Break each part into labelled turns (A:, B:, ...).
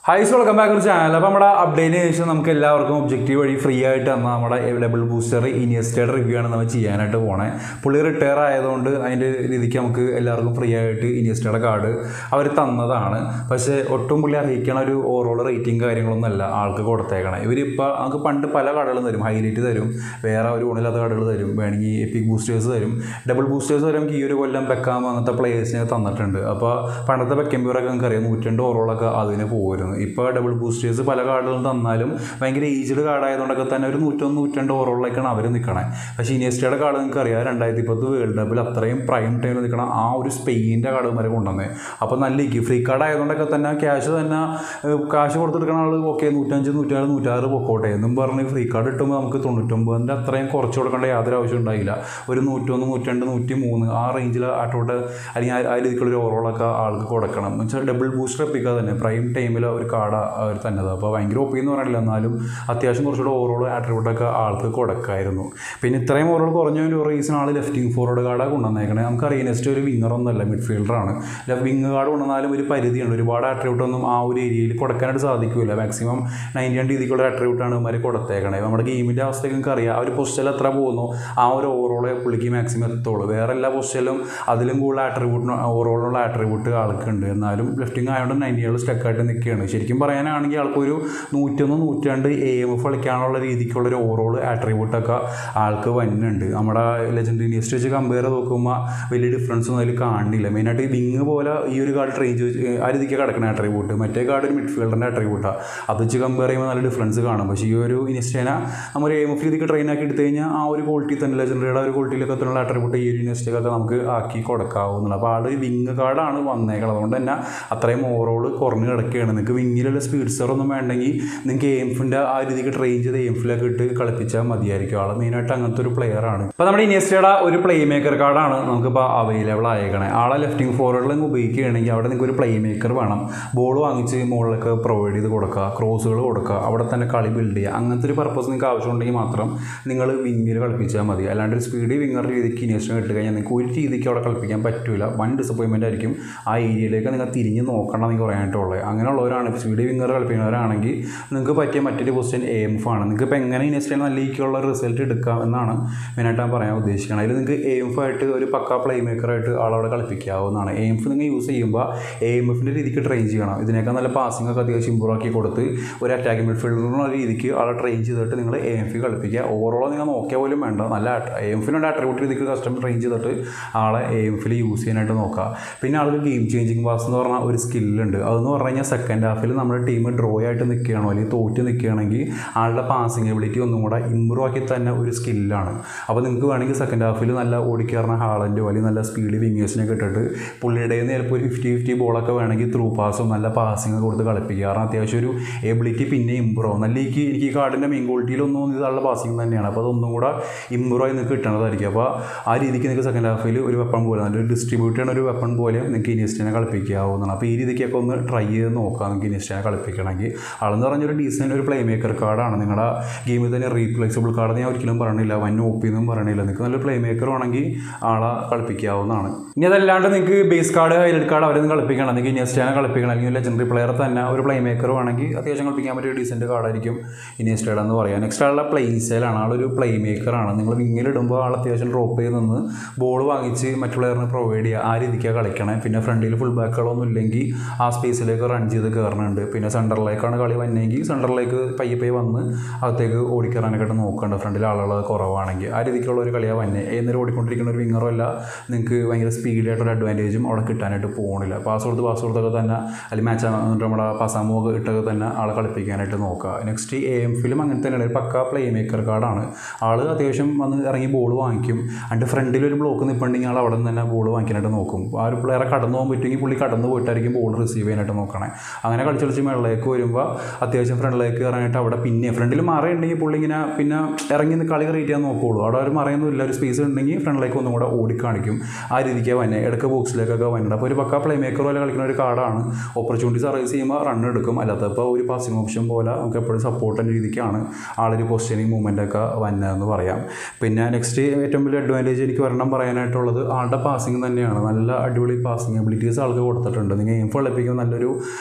A: high school welcome back channel അപ്പോൾ നമ്മുടെ അപ്ഡേറ്റിന് ശേഷം നമുക്ക് എല്ലാവർക്കും ഒബ്ജക്റ്റീവ് വഴി ഫ്രീ ആയിട്ട് തന്ന നമ്മുടെ ഡബിൾ ബൂസ്റ്റർ ഇനിയസ്റ്റയുടെ റിവ്യൂ ആണ് നമ്മൾ ചെയ്യാനായിട്ട് പോണേ പുള്ളി റിട്ടയർ ആയതുകൊണ്ട് അതിൻ്റെ രീതിക്ക് നമുക്ക് എല്ലാവർക്കും ഫ്രീ ആയിട്ട് ഇനിയസ്റ്റയുടെ കാർഡ് അവർ തന്നതാണ് പക്ഷേ ഒട്ടും പുള്ളി അറിയിക്കണ ഒരു ഓവറോൾ റേറ്റിംഗ് കാര്യങ്ങളൊന്നും അല്ല ആൾക്ക് കൊടുത്തേക്കണേ ഇവരിപ്പോൾ നമുക്ക് പണ്ട് പല കാർഡുകളും തരും ഹൈലൈറ്റ് തരും വേറെ ഒരു ഗുണമില്ലാത്ത കാർഡുകൾ തരും വേണമെങ്കിൽ എപ്പിക് ബൂസ്റ്റേഴ്സ് തരും ഡബിൾ ബൂസ്റ്റേഴ്സ് വരെ നമുക്ക് ഈ ഒരു കൊല്ലം ബെക്കാം അങ്ങനത്തെ പ്ലേയേഴ്സിനെ തന്നിട്ടുണ്ട് അപ്പോൾ പണ്ടത്തെ ബെക്കംബ്യൂറൊക്കെ നമുക്കറിയാം നൂറ്റണ്ട് ഓവറോളൊക്കെ അതിന് പോകുമായിരുന്നു ഇപ്പോൾ ഡബിൾ ബൂസ്റ്റേഴ്സ് പല കാർഡുകളും തന്നാലും ഭയങ്കര ഏജ്ഡ് കാർഡായതുകൊണ്ടൊക്കെ തന്നെ ഒരു നൂറ്റൊന്ന് നൂറ്റണ്ട് ഓവറോളിലേക്കാണ് അവർ നിൽക്കണേ പക്ഷേ ഇനിയസ്റ്റയുടെ കാർഡ് നിങ്ങൾക്ക് അറിയാം രണ്ടായിരത്തി പത്ത് വേൾഡ് കപ്പിൽ അത്രയും പ്രൈം ടൈമിൽ നിൽക്കണ ആ ഒരു സ്പെയിൻ്റെ കാർഡ് വരെ കൊണ്ടുവന്നത് അപ്പോൾ നല്ല ഇക്ക് ഫ്രീ കാർഡ് ആയതുകൊണ്ടൊക്കെ തന്നെ ക്യാഷ് തന്നെ ഏഹ്, കാശ് കൊടുത്തെടുക്കുന്ന ആൾ ഓക്കെ നൂറ്റഞ്ച് നൂറ്റാറ് നൂറ്റാറ് പൊക്കോട്ടെ എന്നും പറഞ്ഞ് ഫ്രീ കാർഡ് കിട്ടുമ്പോൾ നമുക്ക് തൊണ്ണൂറ്റൊമ്പതിൻ്റെ അത്രയും കുറച്ച് കൊടുക്കേണ്ട യാതൊരു ആവശ്യം ഉണ്ടായില്ല ഒരു നൂറ്റൊന്ന് നൂറ്റണ്ട് നൂറ്റി മൂന്ന് ആ റേഞ്ചിൽ ആട്ടോട്ട് അല്ലെങ്കിൽ ആ- ആ രീതിക്കുള്ള ഒരു ഓവറോളൊക്കെ ആൾക്ക് കൊടുക്കണം എന്ന് വെച്ചാൽ ഡബിൾ ബൂസ്റ്റർ എപ്പിക്കാതെ തന്നെ പ്രൈം ടൈമിൽ ഒരു കാർഡ് അവർ തന്നത് അപ്പോൾ ഭയങ്കര ഒപ്പി എന്ന് പറയണില്ല എന്നാലും അത്യാവശ്യം കുറച്ചുകൂടെ ഓവറോൾ ആട്രിബ്യൂട്ടൊക്കെ ആൾക്ക് കൊടുക്കായിരുന്നു പിന്നെ ഇത്രയും ഓവറോൾ കുറഞ്ഞ ഒരു റീസൺ ആൾ ലെഫ്റ്റിംഗ് ഫോർവേഡ് കാർഡാണ് കൊണ്ടുവന്നേക്കണേ നമുക്കറിയാം നെക്സ്റ്റ് ഒരു വിങ്ങറൊന്നുമല്ല മിഡ്ഫീൽഡറാണ് വിങ് കാർഡ് കൊണ്ടുവന്നാലും ഒരു പരിധിയുണ്ട് ഒരുപാട് ആട്രിബ്യൂട്ട് ഒന്നും ആ ഒരു ഏരിയയിൽ കൊടുക്കാനായിട്ട് സാധിക്കില്ല മാക്സിമം നയൻറ്റി വൺ രീതിക്കുള്ള ആട്രിബ്യൂട്ടാണ് ഇവന്മാർ കൊടുത്തേക്കണേ നമ്മുടെ ഗെയിമിൻ്റെ അവസ്ഥയ്ക്ക് നിങ്ങൾക്ക് അറിയാം ആ ഒരു പൊസിഷനിൽ എത്ര പോകുന്നു ആ ഒരു ഓവറോളെ പുള്ളിക്ക് മാക്സിമം എത്തുള്ളൂ വേറെ എല്ലാ പൊസിഷനിലും അതിലും കൂടുതൽ ആട്രിബ്യൂട്ടിന് ഓവറോളുള്ള ആട്രിബ്യൂട്ട് ആൾക്കുണ്ട് എന്നാലും ലെഫ്റ്റിംഗ് ആയതുകൊണ്ട് നയൻറ്റികൾ സ്റ്റക്കായിട്ട് നിൽക്കുകയാണ് ശരിക്കും പറയാനാണെങ്കിൽ ആൾക്കൊരു നൂറ്റൊന്ന് നൂറ്റാണ്ട് എ എം എഫ് കളിക്കാനുള്ള രീതിക്കുള്ള ഒരു ഓവറോൾ ആട്രിബ്യൂട്ടൊക്കെ ആൾക്ക് വന്നുണ്ട് നമ്മുടെ ലെജൻഡ് ഇനിയസ്റ്റ് വെച്ച് കമ്പയർ ചെയ്ത് നോക്കുമ്പോൾ വലിയ ഡിഫറൻസ് ഒന്നും അതിൽ കാണില്ല മെയിനായിട്ട് ഈ വിങ് പോലെ ഈ ഒരു കാർഡ് ട്രെയിൻ ചെയ്ത് ആ രീതിക്ക് കിടക്കുന്ന ആട്രിബ്യൂട്ട് മറ്റേ കാർഡ് ഒരു മിഡ്ഫീൽഡറിൻ്റെ ആട്രിബ്യൂട്ടാണ് അത് വെച്ച് കമ്പയർ ചെയ്യുമ്പോൾ നല്ല ഡിഫറൻസ് കാണും പക്ഷേ ഈ ഒരു ഇനിസ്റ്റേന നമ്മൾ എം എഫ് രീതിക്ക് ട്രെയിൻ ആക്കി എടുത്തു കഴിഞ്ഞാൽ ആ ഒരു ക്വാളിറ്റി തന്നെ ലെജൻഡറിയുടെ ഒരു ക്വാളിറ്റിയിലൊക്കെ എത്തുന്ന ആട്രിബ്യൂട്ട് ഈ ഒരു ഇനിസ്റ്റൊക്കെ നമുക്ക് ആക്കി കൊടുക്കാവുന്നതാണ് അപ്പോൾ ആൾ വിങ് കാർഡാണ് വന്നേക്കുന്നത് അതുകൊണ്ട് തന്നെ അത്രയും ഓവറോൾ കുറഞ്ഞ് കിടക്കുകയാണ് നിങ്ങൾക്ക് വിങ്ങിലുള്ള സ്പീഡ് ഒന്നും വേണ്ടെങ്കിൽ നിങ്ങൾക്ക് എയിംഫിൻ്റെ ആ രീതിക്ക് ട്രെയിൻ ചെയ്ത് എയിംഫിലൊക്കെ ഇട്ട് കളിപ്പിച്ചാൽ മതിയായിരിക്കും ആൾ മെയിനായിട്ട് അങ്ങനത്തെ ഒരു player ആണ് അപ്പോൾ നമ്മുടെ ഇനിയസ്റ്റയുടെ ഒരു പ്ലേ മേക്കർ കാർഡാണ് നമുക്കിപ്പോൾ അവൈലബിൾ ആയേക്കണേ ആളെ ലെഫ്റ്റിംഗ് ഫോർവേഡിൽ ഉപയോഗിക്കുകയാണെങ്കിൽ അവിടെ നിങ്ങൾക്ക് ഒരു പ്ലേ മേക്കർ വേണം ബോൾ വാങ്ങിച്ച് മുകളിലൊക്കെ പ്രൊവൈഡ് ചെയ്ത് കൊടുക്കുക ക്രോസുകൾ കൊടുക്കുക അവിടെ തന്നെ കളി ബിൽഡ് ചെയ്യുക അങ്ങനത്തെ ഒരു പർപ്പസ് നിങ്ങൾക്ക് ആവശ്യമുണ്ടെങ്കിൽ മാത്രം നിങ്ങൾ വിങ്ങിൽ കളിപ്പിച്ചാൽ മതി അല്ലാണ്ട് ഒരു സ്പീഡ് വിങ്ങർ രീതിക്ക് ഇനിയസ്റ്റിന് ഇട്ട് കഴിഞ്ഞാൽ നിങ്ങൾക്ക് ഒരു രീതിക്ക് അവിടെ കളിപ്പിക്കാൻ പറ്റില്ല വൺ ഡിസപ്പോയിൻമെൻ്റ് ആയിരിക്കും ആ ഏരിയയിലേക്ക് നിങ്ങൾ തിരിഞ്ഞ് നോക്കണം എന്ന് പറയാനായിട്ടുള്ളത് അങ്ങനെയുള്ളവരാണ് സ്പീഡ് വിങ്ങർ കളിപ്പിക്കുന്നവരാണെങ്കിൽ നിങ്ങൾക്ക് പറ്റിയ മറ്റൊരു പൊസിഷൻ എ എം എഫ് ആണ് നിങ്ങൾക്ക് ഇപ്പോൾ എങ്ങനെ ഇനിയസ്റ്റിന് നല്ല ഈക്കുള്ള റിസൾട്ട് എടുക്കാം എന്നാണ് മെയിനായിട്ട് ഞാൻ പറയാൻ ഉദ്ദേശിക്കുന്നത് അതിൽ നിങ്ങൾക്ക് എ എം എഫ് ആയിട്ട് ഒരു പക്ക പ്ലേ മേക്കറായിട്ട് ആളവിടെ കളിപ്പിക്കാവുന്നതാണ് എ എം എഫ് നിങ്ങൾ യൂസ് ചെയ്യുമ്പോൾ എ എം എഫിൻ്റെ രീതിക്ക് ട്രെയിൻ ചെയ്യണം ഇതിനേക്കാൾ നല്ല പാസിംഗ് ഒക്കെ അത്യാവശ്യം ഇമ്പ്രൂവ് ആക്കി കൊടുത്ത് ഒരു അറ്റാക്കിംഗ് മിഡ്ഫീൽഡറിനുള്ള രീതിക്ക് ആളെ ട്രെയിൻ ചെയ്തിട്ട് നിങ്ങൾ എ എം എഫ് കളിപ്പിക്കുക ഓവറോൾ നിങ്ങൾ നോക്കിയാൽ പോലും വേണ്ട നല്ല എ എം എഫിനുള്ള അട്രിബ്യൂട്ട് രീതിക്ക് കസ്റ്റം ട്രെയിൻ ചെയ്തിട്ട് ആളെ എ എം എഫിൽ യൂസ് ചെയ്യാനായിട്ട് നോക്കുക പിന്നെ ആൾക്ക് ഗെയിം ചേഞ്ചിങ് പാസ് എന്ന് പറഞ്ഞാൽ ഒരു സ്കില്ലുണ്ട് അതെന്ന് പറഞ്ഞു കഴിഞ്ഞാൽ സെക്കൻഡ് ഹാഫിൽ നമ്മുടെ ടീം ഡ്രോ ആയിട്ട് നിൽക്കുകയാണോ അല്ലെങ്കിൽ തോറ്റ് നിൽക്കുകയാണെങ്കിൽ ആളുടെ പാസിംഗ് എബിലിറ്റി ഒന്നും കൂടെ ഇമ്പ്രൂവ് ആക്കി തന്നെ ഒരു സ്കില്ലാണ് അപ്പോൾ നിങ്ങൾക്ക് വേണമെങ്കിൽ സെക്കൻഡ് ഹാഫിൽ നല്ല ഓടിക്കയറുന്ന ഹാളൻറ്റോ അല്ലെങ്കിൽ നല്ല സ്പീഡ് വിങ്ങേഴ്സിനൊക്കെ ഇട്ടിട്ട് പുള്ളിയുടെ നിന്ന് ചിലപ്പോൾ ഒരു ഫിഫ്റ്റി ഫിഫ്റ്റി ബോളൊക്കെ വേണമെങ്കിൽ ത്രൂ പാസും നല്ല പാസിംഗ് കൊടുത്ത് കളിപ്പിക്കുക കാരണം അത്യാവശ്യം ഒരു എബിലിറ്റി പിന്നെ ഇമ്പ്രൂവ് ആവും നല്ല എനിക്ക് എനിക്ക് ഈ കാർഡിൻ്റെ മെയിൻ ക്വാളിറ്റിയിലൊന്നും ഇതുള്ള പാസിംഗ് തന്നെയാണ് അപ്പോൾ അതൊന്നും കൂടെ ഇമ്പ്രൂവ് ആയി നിങ്ങൾക്ക് കിട്ടണതായിരിക്കും അപ്പോൾ ആ രീതിക്ക് നിങ്ങൾക്ക് സെക്കൻഡ് ഹാഫിൽ ഒരു വെപ്പൺ പോലെ നല്ലൊരു ഡിസ്ട്രിബ്യൂട്ട് ചെയ്യുന്ന ഒരു വെപ്പൺ പോലെ നിങ്ങൾക്ക് ഇനിയസ്റ്റിനെ കളിപ്പിക്കാവുന്നതാണ് അപ്പോൾ ഈ രീതിക്കൊക്കെ ഒന്ന് ട്രൈ ചെയ്ത് നോക്കാം നിങ്ങൾക്ക് ഇനിയസ്റ്റിനെ കളിപ്പിക്കണമെങ്കിൽ ആളെന്ന് പറഞ്ഞൊരു ഡീസൻ്റ് ഒരു പ്ലേ മേക്കർ കാർഡാണ് നിങ്ങളുടെ ഗെയിമിൽ തന്നെ റീപ്ലേസബിൾ കാർഡ് ഞാൻ ഒരിക്കലും പറയണില്ല വൻ ഒപ്പി എന്നും പറയണില്ല നിങ്ങൾക്ക് നല്ല പ്ലേ മേക്കർ ആണെങ്കിൽ ആളെ കളിപ്പിക്കാവുന്നതാണ് ഇനി അതല്ലാണ്ട് നിങ്ങൾക്ക് ബേസ് കാർഡ് ഹൈലൈറ്റ് കാർഡ് അവരൊന്നും കളിപ്പിക്കണം നിങ്ങൾക്ക് ഇനിയസ്റ്റാനെ കളിപ്പിക്കണം അല്ലെങ്കിൽ ലെജൻഡറി പ്ലെയർ തന്നെ ഒരു പ്ലേ മേക്കർ ആണെങ്കിൽ അത്യാവശ്യം കളിപ്പിക്കാൻ പറ്റിയ ഡീസൻറ്റ് കാർഡായിരിക്കും ഇനിയസ്റ്റേഡ് എന്ന് പറയാം നെക്സ്റ്റ് ആളുടെ പ്ലേ സ്റ്റൈലാണ് ആളൊരു പ്ലേ മേക്കറാണ് നിങ്ങൾ വിങ്ങിലിടുമ്പോൾ ആൾ അത്യാവശ്യം ഡ്രോപ്പ് ചെയ്ത് നിന്ന് ബോൾ വാങ്ങിച്ച് മറ്റു പ്ലെയറിന് പ്രൊവൈഡ് ചെയ്യുക ആ രീതിക്കാണ് കളിക്കണേ പിന്നെ ഫ്രണ്ടിൽ ഫുൾ ബാക്കുകളൊന്നും ഇല്ലെങ്കിൽ ആ സ്പേസിലേക്ക് റൺ ചെയ്ത് കയറുന്നുണ്ട് പിന്നെ സെൻറ്ററിലേക്കാണ് കളി വന്നെങ്കിൽ സെൻറ്ററിലേക്ക് പയ്യെ പയ്യെ വന്ന് അകത്തേക്ക് ഓടിക്കയറാനൊക്കെ നോക്കുന്നുണ്ട് ഫ്രണ്ടിൽ ആളുകൾ കുറവാണെങ്കിൽ ആ രീതിക്കുള്ള ഒരു കളിയാണ് വന്നെ എന്നേരം ഓടിക്കൊണ്ടിരിക്കുന്ന ഒരു വിങ്ങറോ അല്ല നിങ്ങൾക്ക് ഭയങ്കര സ്പീഡിലായിട്ടൊരു അഡ്വാൻറ്റേജും അവിടെ കിട്ടാനായിട്ട് പോകണില്ല പാസ് കൊടുത്ത് പാസ് കൊടുത്തൊക്കെ തന്നെ അല്ലെങ്കിൽ മാച്ച് നമ്മുടെ പാസാമൊക്കെ ഇട്ടൊക്കെ തന്നെ ആളെ കളിപ്പിക്കാനായിട്ട് നോക്കുക നെക്സ്റ്റ് എ എം ഫിലും അങ്ങനെ തന്നെയാണ് ഒരു പക്ക പ്ലേ മേക്കർ കാർഡാണ് ആൾ അത്യാവശ്യം വന്ന് ഇറങ്ങി ബോൾ വാങ്ങിക്കും അതിൻ്റെ ഫ്രണ്ടിൽ ഒരു ബ്ലോക്ക് നിൽപ്പുണ്ടെങ്കിൽ ആൾ അവിടെ നിന്ന് തന്നെ ബോൾ വാങ്ങിക്കാനായിട്ട് നോക്കും ആ ഒരു പ്ലെയറെ കടന്നു പോകാൻ പറ്റുമെങ്കിൽ പുള്ളി കടന്നു പോയിട്ടായിരിക്കും ബോൾ റിസീവ് ചെയ്യാനായിട്ട് നോക്കണേ അങ്ങനെ കളിച്ച് കളിച്ച് മേളിലേക്ക് വരുമ്പോൾ അത്യാവശ്യം ഫ്രണ്ടിലേക്ക് ഇറങ്ങിയിട്ട് അവിടെ പിന്നെ ഫ്രണ്ടിൽ മറയുണ്ടെങ്കിൽ പുള്ളി ഇങ്ങനെ പിന്നെ ഇറങ്ങി നിന്ന് കളി ക്രിയേറ്റ് ചെയ്യാൻ നോക്കുകയുള്ളൂ അവിടെ ഒരു മറയൊന്നുമില്ല ഒരു സ്പേസ് ഉണ്ടെങ്കിൽ ഫ്രണ്ടിലേക്ക് ഒന്നും കൂടെ ഓടിക്കാണിക്കും ആ രീതിക്ക് വന്നെ ഇടയ്ക്ക് ബോക്സിലേക്കൊക്കെ വന്നത് അപ്പോൾ ഒരു പക്ക പ്ലേ മേക്കർ പോലെ കളിക്കുന്ന ഒരു കാർഡാണ് ഓപ്പർച്യൂണിറ്റീസ് അറേസ് ചെയ്യുമ്പോൾ റൺ എടുക്കും അല്ലാത്തപ്പോൾ ഒരു പാസിംഗ് ഓപ്ഷൻ പോലെ നമുക്ക് എപ്പോഴും സപ്പോർട്ടിൻ്റെ രീതിക്കാണ് ആളൊരു പൊസിഷനിങ് മൂവ്മെൻ്റ് ഒക്കെ വന്നതെന്ന് പറയാം പിന്നെ നെക്സ്റ്റ് ഏറ്റവും വലിയ അഡ്വാൻറ്റേജ് എനിക്ക് വരണം പറയാനായിട്ടുള്ളത് ആളുടെ പാസിംഗ് തന്നെയാണ് നല്ല അടിപൊളി പാസിംഗ് എബിലിറ്റീസ് ആൾക്ക് കൊടുത്തിട്ടുണ്ട് നിങ്ങൾ എയിം കളിപ്പിക്കുമ്പോൾ നല്ലൊരു പാസിംഗ്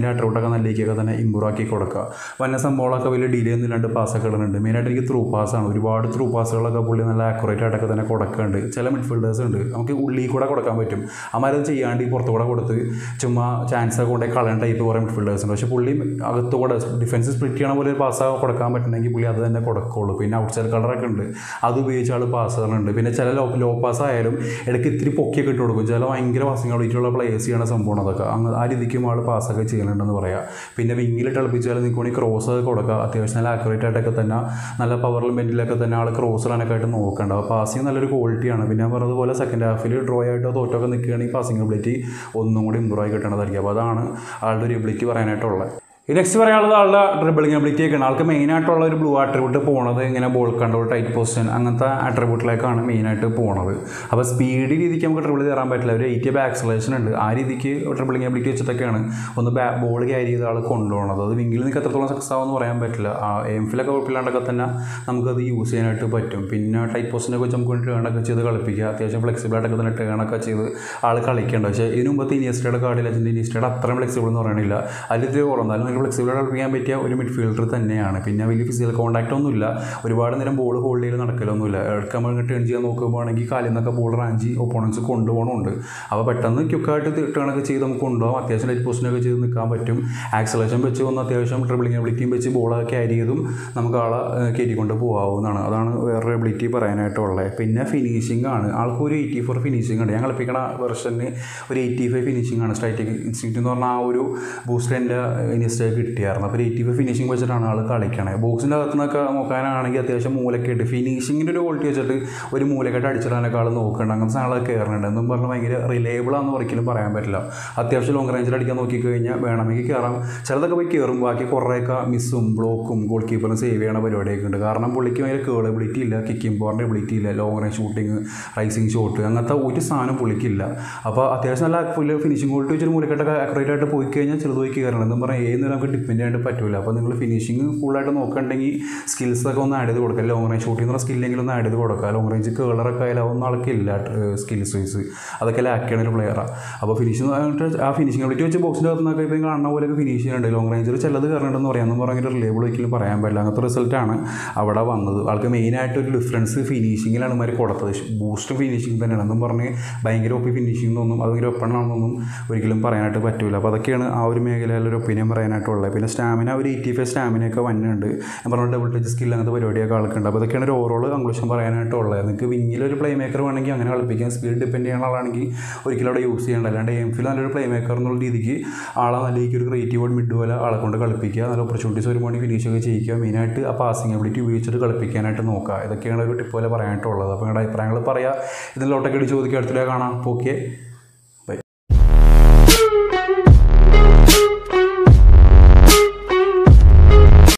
A: പാസിങ്ങിൻ്റെ അട്രൗട്ടൊക്കെ നല്ലേക്കൊക്കെ തന്നെ ഇമ്പ്രൂവ് ആക്കി കൊടുക്കുക വന്ന സംഭവങ്ങളൊക്കെ വലിയ ഡിലേ ഒന്നും ഇല്ലാണ്ട് പാസ്സൊക്കെ ഇടുന്നുണ്ട് മെയിനായിട്ട് എനിക്ക് ത്രൂ പാസ്സാണ് ഒരുപാട് ത്രൂ പാസ്സുകളൊക്കെ പുള്ളി നല്ല ആക്യുറേറ്റ് ആയിട്ടൊക്കെ തന്നെ കൊടുക്കുന്നുണ്ട് ചില മിഡ്ഫീൽഡേഴ്സ് ഉണ്ട് നമുക്ക് ഉള്ളിൽ കൂടെ കൊടുക്കാൻ പറ്റും അമാരത് ചെയ്യാണ്ട് ഈ പുറത്തു കൂടെ കൊടുത്ത് ചുമ്മാ ചാൻസ് ഒക്കെ കൊണ്ടേ കളയാൻ ടൈപ്പ് കുറേ മിഡ്ഫീൽഡേഴ്സ് ഉണ്ട് പക്ഷേ പുള്ളി അകത്തു കൂടെ ഡിഫൻസ് സ്പ്ലിറ്റ് ചെയ്യണ പോലെ ഒരു പാസ് കൊടുക്കാൻ പറ്റണമെങ്കിൽ പുള്ളി അത് തന്നെ കൊടുക്കുള്ളൂ പിന്നെ ഔട്ട് സൈഡ് കളറൊക്കെ ഉണ്ട് അത് ഉപയോഗിച്ച ആൾ പാസ്സുകളുണ്ട് പിന്നെ ചില ലോ ലോ പാസ് ആയാലും ഇടയ്ക്ക് ഇത്തിരി പൊക്കിയൊക്കെ ഇട്ട് കൊടുക്കും ചില ഭയങ്കര പാസിങ് കളിച്ചിട്ടുള്ള പ്ലേയേഴ്സ് ചെയ്യണ സംഭവമാണ് അതൊക്കെ അങ്ങ് ആ രീതിക്കും ആൾ പാസ്സൊക്കെ ചെയ്യുന്നുണ്ടെന്ന് പറയാം പിന്നെ വിങ്ങിലിട്ട് കളിപ്പിച്ചാൽ നിൽക്കുകയാണെങ്കിൽ ക്രോസ് ഒക്കെ കൊടുക്കുക അത്യാവശ്യം നല്ല ആക്യുറേറ്റ് ആയിട്ടൊക്കെ തന്നെ നല്ല പവറിൽ മെൻറ്റിലൊക്കെ തന്നെ ആൾ ക്രോസ് റണ്ണൊക്കെ ആയിട്ട് നോക്കേണ്ടത് അപ്പോൾ പാസിങ് നല്ലൊരു ക്വാളിറ്റിയാണ് പിന്നെ ഞാൻ പറഞ്ഞതുപോലെ സെക്കൻഡ് ഹാഫിൽ ഡ്രോ ആയിട്ടോ തോറ്റൊക്കെ നിൽക്കുകയാണെങ്കിൽ പാസിങ് എബിലിറ്റി ഒന്നും കൂടി ഇമ്പ്രൂവ് ആയി കിട്ടേണ്ടതായിരിക്കും അപ്പോൾ അതാണ് ആളുടെ ഒരു എബിലിറ്റി പറയാനായിട്ടുള്ളത് ഈ നെക്സ്റ്റ് പറയാനുള്ളത് ആളുടെ ഡ്രിബിളിംഗ് എബിലിറ്റി ഒക്കെയാണ് ആൾക്ക് മെയിൻ ആയിട്ടുള്ള ഒരു ബ്ലൂ ആട്രിബ്യൂട്ട് പോണത് ഇങ്ങനെ ബോൾ കൺട്രോൾ ടൈറ്റ് പൊസിഷൻ അങ്ങനത്തെ ആട്രിബ്യൂട്ടിലേക്കാണ് മെയിനായിട്ട് പോണത് അപ്പോൾ സ്പീഡ് രീതിക്ക് നമുക്ക് ഡ്രിബിൾ കയറാൻ പറ്റില്ല ഒരു എയ്റ്റി ആക്സലേഷൻ ഉണ്ട് ആ രീതിക്ക് ഡ്രിബിളിംഗ് എബിലിറ്റി വെച്ചിട്ടൊക്കെയാണ് ഒന്ന് ബാ ബോൾ ക്യാരി ചെയ്ത ആൾ കൊണ്ടുപോകണത് അത് വിങ്ങിൽ നിങ്ങൾക്ക് എത്രത്തോളം സക്സസ് ആവുമെന്ന് പറയാൻ പറ്റില്ല ആ എം ഫിലൊക്കെ കുഴപ്പമില്ലാണ്ടൊക്കെ തന്നെ നമുക്കത് യൂസ് ചെയ്യാനായിട്ട് പറ്റും പിന്നെ ടൈറ്റ് പൊസിഷനൊക്കെ വെച്ച് നമുക്ക് ടേണൊക്കെ ചെയ്ത് കളിപ്പിക്കുക അത്യാവശ്യം ഫ്ലെക്സിബിൾ ആയിട്ടൊക്കെ തന്നെ ടേണൊക്കെ ചെയ്ത് ആൾ കളിക്കേണ്ട പക്ഷേ ഇതിന് മുമ്പത്തെ ഇനിയസ്റ്റയുടെ കാർഡിൽ അച്ഛൻ്റെ ഇനിയസ്റ്റയുടെ അത്രയും ഫ്ലെക്സിബിൾ എന്ന് പറയണില്ല അതിൽ ഇത്തിരി കുറവ് എന്നാലും നിങ്ങൾക്ക് ഫ്ലെക്സിബിൾ കളിപ്പിക്കാൻ പറ്റിയ ഒരു മിഡ്ഫീൽഡർ തന്നെയാണ് പിന്നെ വലിയ ഫിസിക്കൽ കോൺടാക്റ്റ് ഒന്നുമില്ല ഒരുപാട് നേരം ബോൾ ഹോൾഡ് ചെയ്ത് നടക്കലൊന്നുമില്ല ഇടയ്ക്ക് നമ്മൾ ടേൺ ചെയ്യാൻ നോക്കുമ്പോഴാണെങ്കിൽ കാലിൽ നിന്നൊക്കെ ബോൾ റാഞ്ചി ഒപ്പോണൻസ് കൊണ്ടുപോകണമുണ്ട് അപ്പോൾ പെട്ടെന്ന് ക്യുക്കായിട്ട് ടേണൊക്കെ ചെയ്ത് നമുക്ക് കൊണ്ടുപോകാം അത്യാവശ്യം ലൈറ്റ് പൊസിഷനൊക്കെ ചെയ്ത് നിൽക്കാൻ പറ്റും ആക്സലേഷൻ വെച്ച് വന്ന് അത്യാവശ്യം ട്രിബിളിംഗ് എബിലിറ്റിയും വെച്ച് ബോൾ ക്യാരി ചെയ്തും നമുക്ക് ആളെ കയറ്റിക്കൊണ്ട് പോകാവുന്നതാണ് അതാണ് വേറൊരു എബിലിറ്റി പറയാനായിട്ടുള്ളത് പിന്നെ ഫിനിഷിംഗ് ആണ് ആൾക്ക് ഒരു എയ്റ്റി ഫോർ ഫിനിഷിംഗ് ഉണ്ട് ഞാൻ കളിപ്പിക്കണ വെർഷന് ഒരു എയ്റ്റി ഫൈവ് ഫിനിഷിംഗ് ആണ് സ്ട്രൈറ്റിക് ഇൻസ്റ്റിറ്റ്യൂട്ട് എന്ന് പറഞ്ഞാൽ ആ ഒരു ബൂസ്റ്റർ എൻ്റെ ഇനിസ്റ്റേക്ക് കിട്ടിയായിരുന്നു അപ്പോൾ ഒരു എയ്റ്റി ഫൈവ് ഫിനിഷിംഗ് വെച്ചിട്ടാണ് ആൾ കളിക്കണത് ബോക്സിൻ്റെ അകത്തു നിന്നൊക്കെ നോക്കാനാണെങ്കിൽ അത്യാവശ്യം മൂലൊക്കെ ഇട്ട് ഫിനിഷിങ്ങിൻ്റെ ഒരു ക്വാളിറ്റി വെച്ചിട്ട് ഒരു മൂലക്കെട്ട് അടിച്ചിടാനൊക്കെ ആൾ നോക്കുന്നുണ്ട് അങ്ങനത്തെ സാധനങ്ങളൊക്കെ കയറുന്നുണ്ട് എന്നും പറഞ്ഞാൽ ഭയങ്കര റിലയബിൾ ആണെന്ന് ഒരിക്കലും പറയാൻ പറ്റില്ല അത്യാവശ്യം ലോങ് റേഞ്ചിൽ അടിക്കാൻ നോക്കിക്കഴിഞ്ഞാൽ വേണമെങ്കിൽ കയറാം ചിലതൊക്കെ പോയി കയറും ബാക്കി കുറേയൊക്കെ മിസ്സും ബ്ലോക്കും ഗോൾ കീപ്പറും സേവ് ചെയ്യണ പരിപാടിയൊക്കെ ഉണ്ട് കാരണം പുള്ളിക്ക് ഭയങ്കര കേൾ എബിലിറ്റി ഇല്ല കിക്കിംഗ് പോറിൻ്റെ എബിലിറ്റി ഇല്ല long range shooting rising shot അങ്ങനത്തെ ഒരു സാധനം പുള്ളിക്കില്ല അപ്പോൾ അത്യാവശ്യം നല്ല പുള്ളി ഫിനിഷിംഗ് ക്വാളിറ്റി വെച്ചൊരു മൂലക്കെട്ടൊക്കെ ആക്യുറേറ്റ് ആയിട്ട് പോയി കഴിഞ്ഞാൽ ചെറുത് പോയി കയറണം എന്ന് പറഞ്ഞാൽ ഏത് നമുക്ക് ഡിപ്പെൻഡ് ചെയ്യാണ്ട് പറ്റില്ല അപ്പോൾ നിങ്ങൾ ഫിനിഷിംഗ് ഫുള്ളായിട്ട് നോക്കണമെങ്കിൽ സ്കിൽസൊക്കെ ഒന്ന് ആഡ് ചെയ്ത് കൊടുക്കുക ലോങ് റേഞ്ച് ഷൂട്ടിംഗ് എന്ന് പറഞ്ഞ സ്കില്ലെങ്കിലും ഒന്ന് ആഡ് ചെയ്ത് കൊടുക്കുക ലോങ് റേഞ്ച് കേളറൊക്കെ ആയാലും ഒന്നും ആൾക്കില്ല സ്കിൽസ് വൈസ് അതൊക്കെ ലാക്കാണ് ഒരു പ്ലെയറാണ് അപ്പോൾ ഫിനിഷിംഗ് ആ ഫിനിഷിംഗ് എബിലിറ്റി വെച്ച് ബോക്സിൻ്റെ അകത്ത് നിന്നൊക്കെ ഇപ്പോൾ കാണുന്ന പോലെയൊക്കെ ഫിനിഷ് ചെയ്യുന്നുണ്ട് ലോങ് റേഞ്ചിൽ ചിലത് കയറുന്നുണ്ടെന്ന് പറയാമെന്ന് പറഞ്ഞാൽ റിലേബിൾ ഒരിക്കലും പറയാൻ പറ്റില്ല അങ്ങനത്തെ റിസൾട്ടാണ് അവിടെ വന്നത് ആൾക്ക് മെയിനായിട്ട് ഒരു ഡിഫറൻസ് ഫിനിഷിങ്ങിലാണ് ഇമാർ കൊടുത്തത് ബൂസ്റ്റ് ഫിനിഷിംഗ് തന്നെയാണ് എന്നും പറഞ്ഞ് ഭയങ്കര ഒപ്പി ഫിനിഷിംഗ് എന്നൊന്നും അത് ഭയങ്കര ഒപ്പണാണെന്നൊന്നും ഒരിക്കലും പറയാനായിട്ട് പറ്റില്ല അപ്പോൾ അതൊക്കെയാണ് ആ ഒരു മേഖലയിൽ ഒരു ഒപ്പീനിയൻ പറയാനായിട്ടുള്ളത് പിന്നെ സ്റ്റാമിന ഒരു എയ്റ്റി ഫൈവ് സ്റ്റാമിനയൊക്കെ വന്നുണ്ട് ഞാൻ പറഞ്ഞ ഡബിൾ ടച്ച് സ്കിൽ അങ്ങനത്തെ പരിപാടിയൊക്കെ ആൾക്കുണ്ട് അപ്പോൾ അതൊക്കെയാണ് ഒരു ഓവറോൾ കൺക്ലൂഷൻ പറയാനായിട്ടുള്ളത് നിങ്ങൾക്ക് വിങ്ങിലൊരു പ്ലേ മേക്കർ വേണമെങ്കിൽ അങ്ങനെ കളിപ്പിക്കാം സ്പീഡ് ഡിപ്പെൻഡ് ചെയ്യുന്ന ആളാണെങ്കിൽ ഒരിക്കലും അവിടെ യൂസ് ചെയ്യേണ്ട അല്ലാണ്ട് എം ഫിൽ നല്ലൊരു പ്ലേ മേക്കർ എന്നുള്ള രീതിക്ക് ആളെ നല്ല രീതിക്ക് ഒരു ക്രിയേറ്റീവ് മിഡ് പോലെ ആളെ കൊണ്ട് കളിപ്പിക്കുക നല്ല ഓപ്പർച്യൂണിറ്റീസ് വരുമ്പോൾ ഫിനിഷ് ഒക്കെ ചെയ്യിക്കുക മെയിനായിട്ട് ആ പാസിംഗ് എബിലിറ്റി ഉപയോഗിച്ചിട്ട് കളിപ്പിക്കാനായിട്ട് നോക്കുക ഇതൊക്കെയാണ് ഒരു ടിപ്പ് പോലെ പറയാനായിട്ടുള്ളത് അപ്പോൾ നിങ്ങളുടെ അഭിപ്രായങ്ങൾ പറയുക ഇതിലോട്ടൊക്കെ ഇട്ട് ചോദിക്കുക അടുത്തിടെ കാണാം ഓക്കെ